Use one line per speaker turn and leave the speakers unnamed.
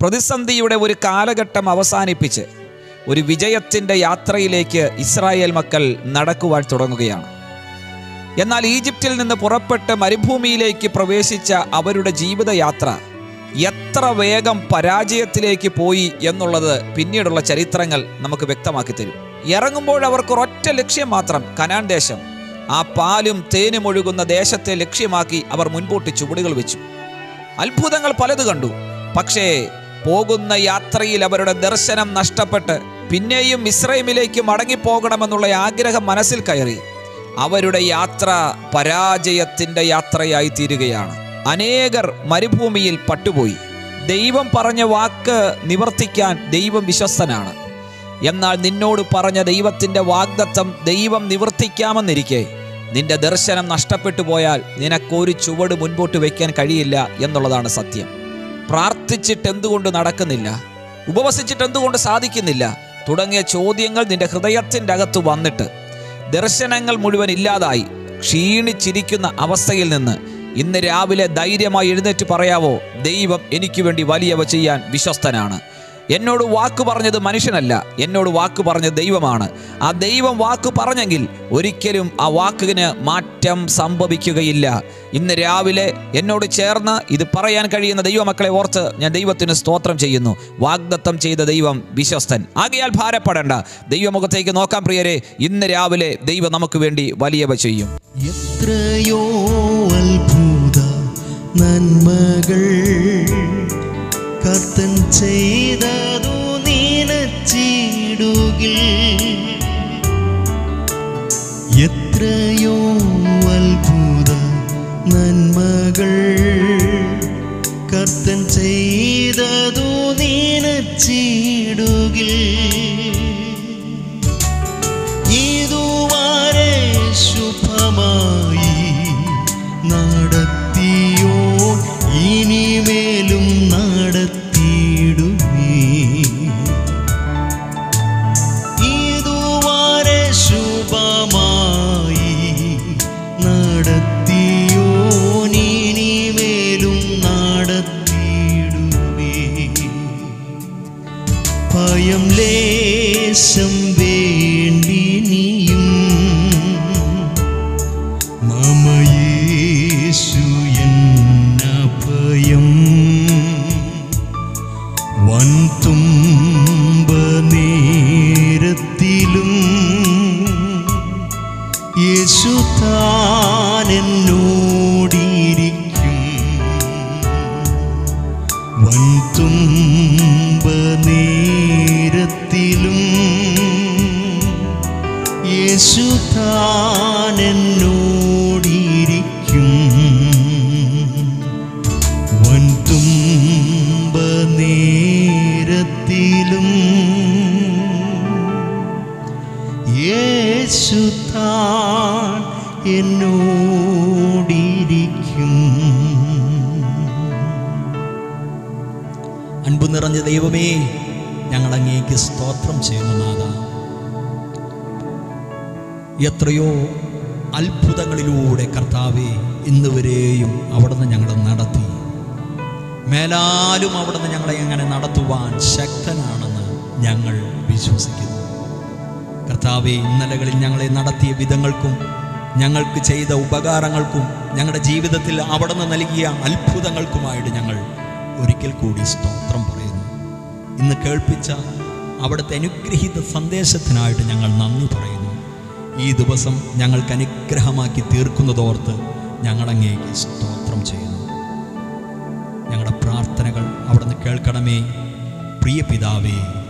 പ്രതിസന്ധിയുടെ ഒരു കാലഘട്ടം അവസാനിപ്പിച്ച് ഒരു വിജയത്തിൻ്റെ യാത്രയിലേക്ക് ഇസ്രായേൽ മക്കൾ നടക്കുവാൻ തുടങ്ങുകയാണ് എന്നാൽ ഈജിപ്തിൽ നിന്ന് പുറപ്പെട്ട് മരുഭൂമിയിലേക്ക് പ്രവേശിച്ച അവരുടെ ജീവിതയാത്ര എത്ര വേഗം പരാജയത്തിലേക്ക് പോയി എന്നുള്ളത് പിന്നീടുള്ള ചരിത്രങ്ങൾ നമുക്ക് വ്യക്തമാക്കി തരും ഇറങ്ങുമ്പോൾ അവർക്ക് ഒരൊറ്റ ലക്ഷ്യം മാത്രം കനാൻ ദേശം ആ പാലും തേനും ഒഴുകുന്ന ദേശത്തെ ലക്ഷ്യമാക്കി അവർ മുൻപോട്ട് ചുവടുകൾ വെച്ചു അത്ഭുതങ്ങൾ പലത് കണ്ടു പക്ഷേ പോകുന്ന യാത്രയിൽ അവരുടെ ദർശനം നഷ്ടപ്പെട്ട് പിന്നെയും ഇസ്രൈമിലേക്ക് മടങ്ങിപ്പോകണമെന്നുള്ള ആഗ്രഹം മനസ്സിൽ കയറി അവരുടെ യാത്ര പരാജയത്തിൻ്റെ യാത്രയായി തീരുകയാണ് അനേകർ മരുഭൂമിയിൽ പട്ടുപോയി ദൈവം പറഞ്ഞ വാക്ക് നിവർത്തിക്കാൻ ദൈവം വിശ്വസ്തനാണ് എന്നാൽ നിന്നോട് പറഞ്ഞ ദൈവത്തിൻ്റെ വാഗ്ദത്തം ദൈവം നിവർത്തിക്കാമെന്നിരിക്കെ നിന്റെ ദർശനം നഷ്ടപ്പെട്ടു പോയാൽ നിനക്കൊരു ചുവട് മുൻപോട്ട് വയ്ക്കാൻ കഴിയില്ല എന്നുള്ളതാണ് സത്യം പ്രാർത്ഥിച്ചിട്ട് എന്തുകൊണ്ട് നടക്കുന്നില്ല ഉപവസിച്ചിട്ട് എന്തുകൊണ്ട് സാധിക്കുന്നില്ല തുടങ്ങിയ ചോദ്യങ്ങൾ നിന്റെ ഹൃദയത്തിൻ്റെ അകത്ത് വന്നിട്ട് ദർശനങ്ങൾ മുഴുവൻ ഇല്ലാതായി ക്ഷീണിച്ചിരിക്കുന്ന അവസ്ഥയിൽ നിന്ന് ഇന്ന് രാവിലെ ധൈര്യമായി എഴുന്നേറ്റ് പറയാവോ ദൈവം എനിക്ക് വേണ്ടി വലിയവ ചെയ്യാൻ വിശ്വസ്തനാണ് എന്നോട് വാക്ക് പറഞ്ഞത് മനുഷ്യനല്ല എന്നോട് വാക്ക് പറഞ്ഞത് ദൈവമാണ് ആ ദൈവം വാക്ക് പറഞ്ഞെങ്കിൽ ഒരിക്കലും ആ വാക്കിന് മാറ്റം സംഭവിക്കുകയില്ല ഇന്ന് രാവിലെ എന്നോട് ചേർന്ന് ഇത് പറയാൻ കഴിയുന്ന ദൈവമക്കളെ ഓർത്ത് ഞാൻ ദൈവത്തിന് സ്തോത്രം ചെയ്യുന്നു വാഗ്ദത്തം ചെയ്ത ദൈവം വിശ്വസ്തൻ ആകയാൽ ഭാരപ്പെടേണ്ട ദൈവമുഖത്തേക്ക് നോക്കാൻ പ്രിയരെ ഇന്ന് രാവിലെ ദൈവം നമുക്ക് വേണ്ടി വലിയവ ചെയ്യും
എത്രയോ അത്ഭുത നന്മകൾ കർത്തൻ ചെയ്തതു നീനച്ചിടുകിൽ എത്രയോ അത്ഭുത നന്മകൾ കർത്തൻ ചെയ്തതു നീനച്ചിടുകിൽ ഇതുവരെ ശുഭമായി നടത്തിയോ ഇനിമേലും നടത്തിയിടുമേ ഇതുവരെ ശുഭമായി നടത്തിയോ ഇനിമേലും നടത്തിയിടുമേ ഭയം ലേശം വേണ്ടിനിയും മമയേശു എന്ന ഭയം വൻതുമ്പ നേരത്തിലും യേശു താൻ എന്നോടിരിക്കും വൻതുമ്പ നേരത്തിലും യേശു താൻ എന്നോടിരിക്കും വൻതുമ്പ നേരത്തിലും യേശു താൻ എന്നോടിരിക്കും
അൻപു നിറഞ്ഞ ദൈവമേ ഞങ്ങൾ അങ്ങേക്ക് സ്തോത്രം ചെയ്യുന്നു നാഥ എത്രയോ അത്ഭുതങ്ങളിലൂടെ കർത്താവെ ഇന്ന് വരെയും അവിടുന്ന് ഞങ്ങളെ നടത്തി മേലാലും അവിടുന്ന് ഞങ്ങളെ എങ്ങനെ നടത്തുവാൻ ശക്തനാണെന്ന് ഞങ്ങൾ വിശ്വസിക്കുന്നു കർത്താവെ ഇന്നലകളിൽ ഞങ്ങളെ നടത്തിയ വിധങ്ങൾക്കും ഞങ്ങൾക്ക് ചെയ്ത ഉപകാരങ്ങൾക്കും ഞങ്ങളുടെ ജീവിതത്തിൽ അവിടുന്ന് നൽകിയ അത്ഭുതങ്ങൾക്കുമായിട്ട് ഞങ്ങൾ ഒരിക്കൽ കൂടി സ്തോത്രം പറയുന്നു ഇന്ന് കേൾപ്പിച്ച അവിടുത്തെ അനുഗ്രഹീത സന്ദേശത്തിനായിട്ട് ഞങ്ങൾ നന്ദി പറയുന്നു ഈ ദിവസം ഞങ്ങൾക്ക് അനുഗ്രഹമാക്കി തീർക്കുന്നതോർത്ത് ഞങ്ങളങ്ങേക്ക് സ്തോത്രം ചെയ്യുന്നു ഞങ്ങളുടെ പ്രാർത്ഥനകൾ അവിടുന്ന് കേൾക്കണമേ പ്രിയ പിതാവേ